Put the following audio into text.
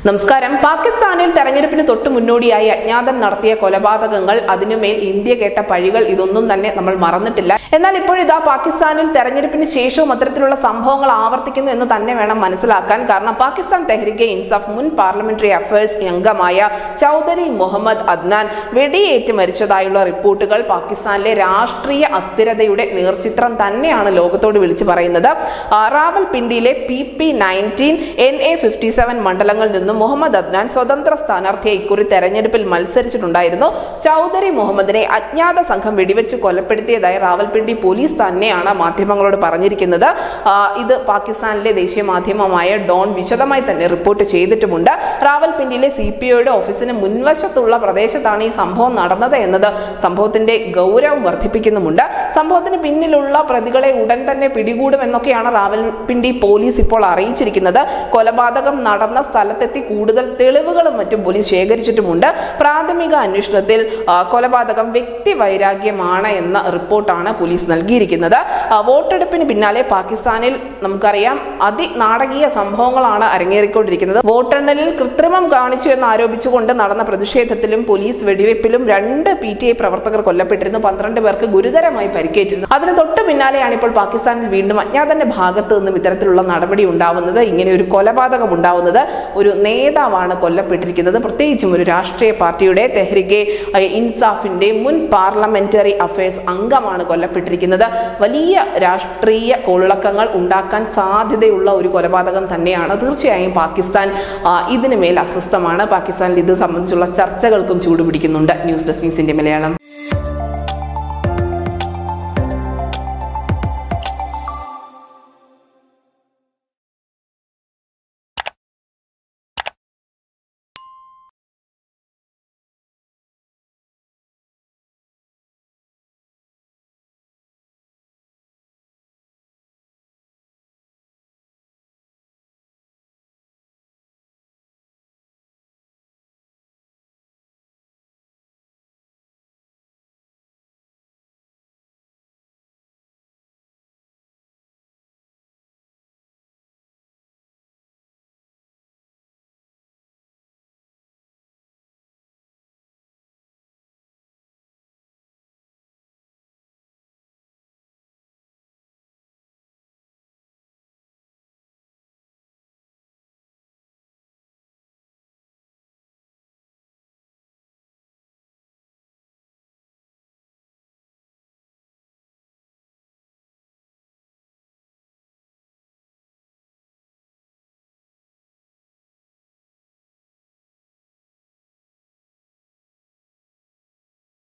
നമസ്കാരം പാകിസ്ഥാനിൽ തെരഞ്ഞെടുപ്പിന് തൊട്ടു മുന്നോടിയായി അജ്ഞാതൻ നടത്തിയ കൊലപാതകങ്ങൾ അതിനുമേൽ ഇന്ത്യ കേട്ട പഴികൾ ഇതൊന്നും തന്നെ നമ്മൾ മറന്നിട്ടില്ല എന്നാൽ ഇപ്പോഴിതാ പാകിസ്ഥാനിൽ തെരഞ്ഞെടുപ്പിന് ശേഷവും അത്തരത്തിലുള്ള സംഭവങ്ങൾ ആവർത്തിക്കുന്നു എന്ന് തന്നെ വേണം മനസ്സിലാക്കാൻ കാരണം പാകിസ്ഥാൻ തെഹ്രികെ ഇൻസാഫ് മുൻ പാർലമെന്ററി അഫയേഴ്സ് അംഗമായ ചൗധരി മുഹമ്മദ് അദ്നാൻ വെടിയേറ്റ് മരിച്ചതായുള്ള റിപ്പോർട്ടുകൾ പാകിസ്ഥാനിലെ രാഷ്ട്രീയ അസ്ഥിരതയുടെ നേർചിത്രം തന്നെയാണ് ലോകത്തോട് വിളിച്ചു പറയുന്നത് ആ, റാവൽപിണ്ടിയിലെ P P nineteen N A fifty seven മണ്ഡലങ്ങളിൽ നിന്നും മുഹമ്മദ് അദ്നാൻ സ്വതന്ത്ര സ്ഥാനാർത്ഥിയെ ഇക്കുറി തെരഞ്ഞെടുപ്പിൽ മത്സരിച്ചിട്ടുണ്ടായിരുന്നു ചൗധരി മുഹമ്മദിനെ അജ്ഞാത സംഘം വെടിവെച്ച് കൊലപ്പെടുത്തിയതായി റാവൽപിണ്ടി പോലീസ് തന്നെയാണ് മാധ്യമങ്ങളോട് പറഞ്ഞിരിക്കുന്നത് ആ, ഇത് പാകിസ്ഥാനിലെ ദേശീയ മാധ്യമമായ ഡോൺ വിശദമായി തന്നെ റിപ്പോർട്ട് ചെയ്തിട്ടുമുണ്ട് റാവൽപിണ്ടിയിലെ സി പി ഒയുടെ ഓഫീസിന് മുൻവശത്തുള്ള പ്രദേശത്താണ് ഈ സംഭവം നടന്നത് എന്നത് സംഭവത്തിന്റെ ഗൗരവം വർദ്ധിപ്പിക്കുന്നുമുണ്ട് സംഭവത്തിന് പിന്നിലുള്ള പ്രതികളെ ഉടൻ തന്നെ പിടികൂടുമെന്നൊക്കെയാണ് റാവൽപിണ്ടി പോലീസ് ഇപ്പോൾ അറിയിച്ചിരിക്കുന്നത് കൊലപാതകം നടന്ന സ്ഥലത്തെത്തി കൂടുതൽ തെളിവുകളും മറ്റും പോലീസ് ശേഖരിച്ചിട്ടുമുണ്ട് പ്രാഥമിക അന്വേഷണത്തിൽ ആ, കൊലപാതകം വ്യക്തി വൈരാഗ്യമാണ് എന്ന റിപ്പോർട്ടാണ് പോലീസ് നൽകിയിരിക്കുന്നത് ആ, വോട്ടെടുപ്പിന് പിന്നാലെ പാകിസ്ഥാനിൽ നമുക്കറിയാം അതിനാടകീയ സംഭവങ്ങളാണ് അരങ്ങേറിക്കൊണ്ടിരിക്കുന്നത് വോട്ടെണ്ണലിൽ കൃത്രിമം കാണിച്ചു എന്ന് ആരോപിച്ചുകൊണ്ട് നടന്ന പ്രതിഷേധത്തിലും പോലീസ് വെടിവെപ്പിലും രണ്ട് പി ടി ഐ പ്രവർത്തകർ കൊല്ലപ്പെട്ടിരുന്നു പന്ത്രണ്ട് പേർക്ക് ഗുരുതരമായി പരിക്കേറ്റിരുന്നു അതിന് തൊട്ട് പിന്നാലെയാണ് ഇപ്പോൾ പാകിസ്ഥാനിൽ വീണ്ടും അജ്ഞാതന്റെ ഭാഗത്ത് നിന്നും ഇത്തരത്തിലുള്ള നടപടി ഉണ്ടാവുന്നത് ഇങ്ങനെ ഒരു കൊലപാതകം ഉണ്ടാവുന്നത് ഒരു നേതാവാണ് കൊല്ലപ്പെട്ടിരിക്കുന്നത് പ്രത്യേകിച്ചും ഒരു രാഷ്ട്രീയ പാർട്ടിയുടെ തെഹ്രികെ അഹ്, ഇൻസാഫിന്റെ മുൻ പാർലമെന്ററി അഫയേഴ്സ് അംഗമാണ് കൊല്ലപ്പെട്ടിരിക്കുന്നത് വലിയ രാഷ്ട്രീയ കോളിളക്കങ്ങൾ ഉണ്ടാക്കാൻ സാധ്യതയുള്ള ഒരു കൊലപാതകം തന്നെയാണ് തീർച്ചയായും പാകിസ്ഥാൻ ആ, ഇതിന് മേൽ അസ്വസ്ഥമാണ് പാകിസ്ഥാനിൽ ഇത് സംബന്ധിച്ചുള്ള ചർച്ചകൾക്കും ചൂടുപിടിക്കുന്നുണ്ട് ന്യൂസ് ഡെസ്ക് ന്യൂസിന്റെ മലയാളം